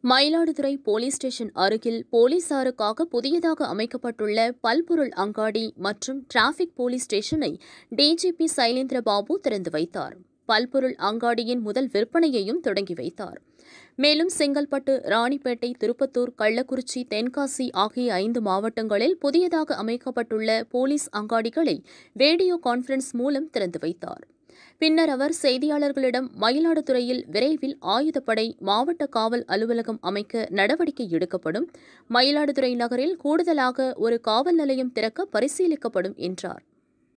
Mayiladuthurai police station அருகில் போலீசாருக்காக புதியதாக அமைக்கப்பட்டுள்ள பல்பொருள் அங்காடி மற்றும் டிராபிக் போலீஸ் ஸ்டேஷனை டிஜிபி சைலேந்திர பாபு திறந்து வைத்தார் பல்பொருள் அங்காடியின் முதல் விற்பனையையும் தொடங்கி வைத்தார் மேலும் செங்கல்பட்டு ராணிப்பேட்டை திருப்பத்தூர் கள்ளக்குறிச்சி தென்காசி ஆகிய ஐந்து மாவட்டங்களில் புதியதாக அமைக்கப்பட்டுள்ள போலீஸ் அங்காடிகளை வீடியோ கான்பரன்ஸ் மூலம் திறந்து வைத்தார் பின்னர் அவர் செய்தியாளர்களிடம் மயிலாடுதுறையில் விரைவில் ஆயுதப்படை மாவட்ட காவல் அலுவலகம் அமைக்க நடவடிக்கை எடுக்கப்படும் மயிலாடுதுறை நகரில் கூடுதலாக ஒரு காவல் நிலையம் திறக்க பரிசீலிக்கப்படும் என்றார்